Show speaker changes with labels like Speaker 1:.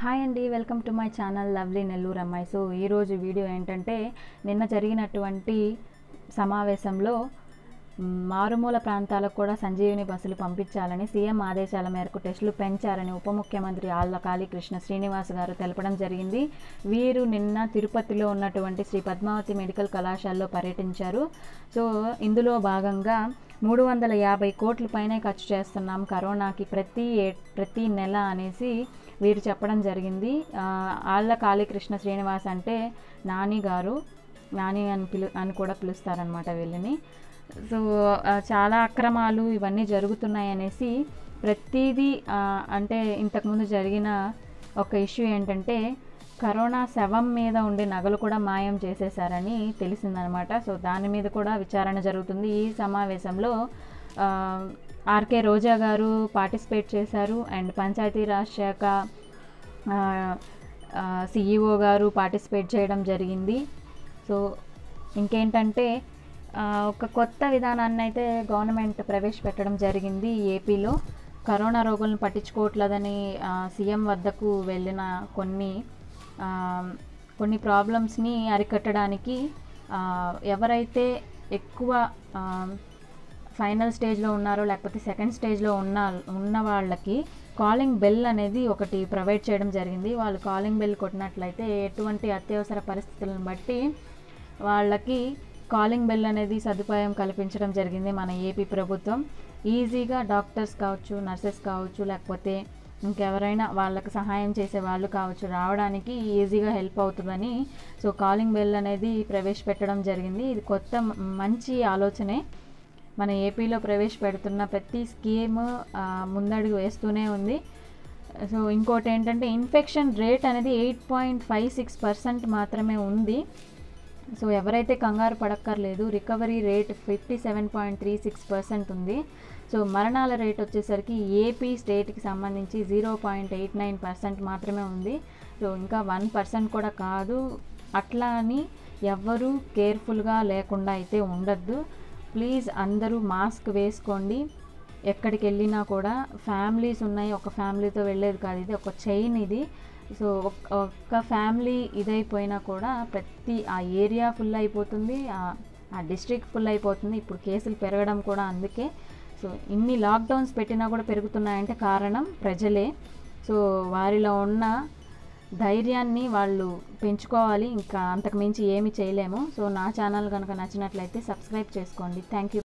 Speaker 1: hi అండి welcome to my channel lovely Nellore అమ్మాయి so ఈరోజు వీడియో ఏంటంటే నిన్న జరిగినటువంటి సమావేశంలో మ్, మారుమూల ప్రాంతాలకు కూడా సంజీవిని బస్సులు పంపించాలని సీఎం ఆదేశాల మేరకు టెస్టులు పెంచారని ఉప ముఖ్యమంత్రి ఆళ్ల కాళీకృష్ణ శ్రీనివాస్ గారు తెలపడం జరిగింది వీరు నిన్న తిరుపతిలో ఉన్నటువంటి శ్రీ పద్మావతి మెడికల్ కళాశాలలో పర్యటించారు సో ఇందులో భాగంగా మూడు వందల యాభై కోట్ల పైనే ఖర్చు చేస్తున్నాం కరోనాకి ప్రతి ఏ- ప్రతి నెల అనేసి వీరు చెప్పడం జరిగింది ఆ, ఆళ్ళ కాళీకృష్ణ శ్రీనివాస్ అంటే నాని గారు నాని అని పిలు అని కూడా పిలుస్తారనమాట వీళ్ళని సో ఆ, చాలా అక్రమాలు ఇవన్నీ జరుగుతున్నాయి అనేసి ప్రతిదీ ఆ, అంటే ఇంతకుముందు జరిగిన ఒక ఇష్యూ ఏంటంటే కరోనా శవం మీద ఉండే నగలు కూడా మాయం చేసేసారని తెలిసిందనమాట సో దాని మీద కూడా విచారణ జరుగుతుంది ఈ సమావేశంలో ఆ, ఆర్కే రోజా గారు పార్టిసిపేట్ చేశారు అండ్ పంచాయతీరాజ్ శాఖ సిఈఓ గారు పార్టిసిపేట్ చేయడం జరిగింది సో ఇంకేంటంటే ఆ, ఒక కొత్త విధానాన్ని అయితే గవర్నమెంట్ ప్రవేశపెట్టడం జరిగింది ఏపీలో కరోనా రోగులను పట్టించుకోవట్లేదని ఆ, సీఎం వద్దకు వెళ్ళిన కొన్ని ఆ, కొన్ని ప్రాబ్లమ్స్ని అరికట్టడానికి ఆ, ఎవరైతే ఎక్కువ ఆ, ఫైనల్ స్టేజ్లో ఉన్నారో లేకపోతే సెకండ్ స్టేజ్లో ఉన్న ఉన్న వాళ్ళకి కాలింగ్ బెల్ అనేది ఒకటి ప్రొవైడ్ చేయడం జరిగింది వాళ్ళు కాలింగ్ బెల్ కొట్టినట్లయితే ఎటువంటి అత్యవసర పరిస్థితులను బట్టి వాళ్ళకి కాలింగ్ బెల్ అనేది సదుపాయం కల్పించడం జరిగింది మన ఏపీ ప్రభుత్వం ఈజీగా డాక్టర్స్ కావచ్చు నర్సెస్ కావచ్చు లేకపోతే ఇంకెవరైనా వాళ్ళకి సహాయం చేసే వాళ్ళు కావచ్చు రావడానికి ఈజీగా హెల్ప్ అవుతుందని సో కాలింగ్ బెల్ అనేది ప్రవేశపెట్టడం జరిగింది ఇది కొత్త మ- మంచి ఆలోచనే మన ఏపీలో ప్రవేశపెడుతున్న ప్రతి స్కీమ్ ఆ, ముందడుగు వేస్తూనే ఉంది సో ఇంకోటి ఏంటంటే ఇన్ఫెక్షన్ రేట్ అనేది eight point five six percent మాత్రమే ఉంది సో ఎవరైతే కంగారు పడక్కర్లేదు recovery rate fifty seven point three six percent ఉంది సో మరణాల రేట్ వచ్చేసరికి ఏపీ స్టేట్కి సంబంధించి zero point eight nine percent మాత్రమే ఉంది సో ఇంకా వన్ పర్సెంట్ కూడా కాదు అట్లా అని ఎవ్వరూ కేర్ఫుల్గా లేకుండా అయితే ఉండద్దు ప్లీజ్ అందరూ మాస్క్ వేసుకోండి ఎక్కడికి వెళ్ళినా కూడా ఫ్యామిలీస్ ఉన్నాయి ఒక ఫ్యామిలీతో వెళ్ళేది కాదు ఇది ఒక చైన్ ఇది సో ఒక్- ఒక్క ఫ్యామిలీ ఇదైపోయినా కూడా ప్రతి ఆ ఏరియా ఫుల్ అయిపోతుంది ఆ- ఆ డిస్ట్రిక్ట్ ఫుల్ అయిపోతుంది ఇప్పుడు కేసులు పెరగడం కూడా అందుకే సో ఇన్ని లాక్డౌన్స్ పెట్టినా కూడా పెరుగుతున్నాయంటే కారణం ప్రజలే సో వారిలో ఉన్న ధైర్యాన్ని వాళ్ళు పెంచుకోవాలి ఇంకా అంతకు మించి ఏమి చేయలేము సో నా ఛానల్ కనుక నచ్చినట్లయితే సబ్స్క్రైబ్ చేసుకోండి థ్యాంక్ యూ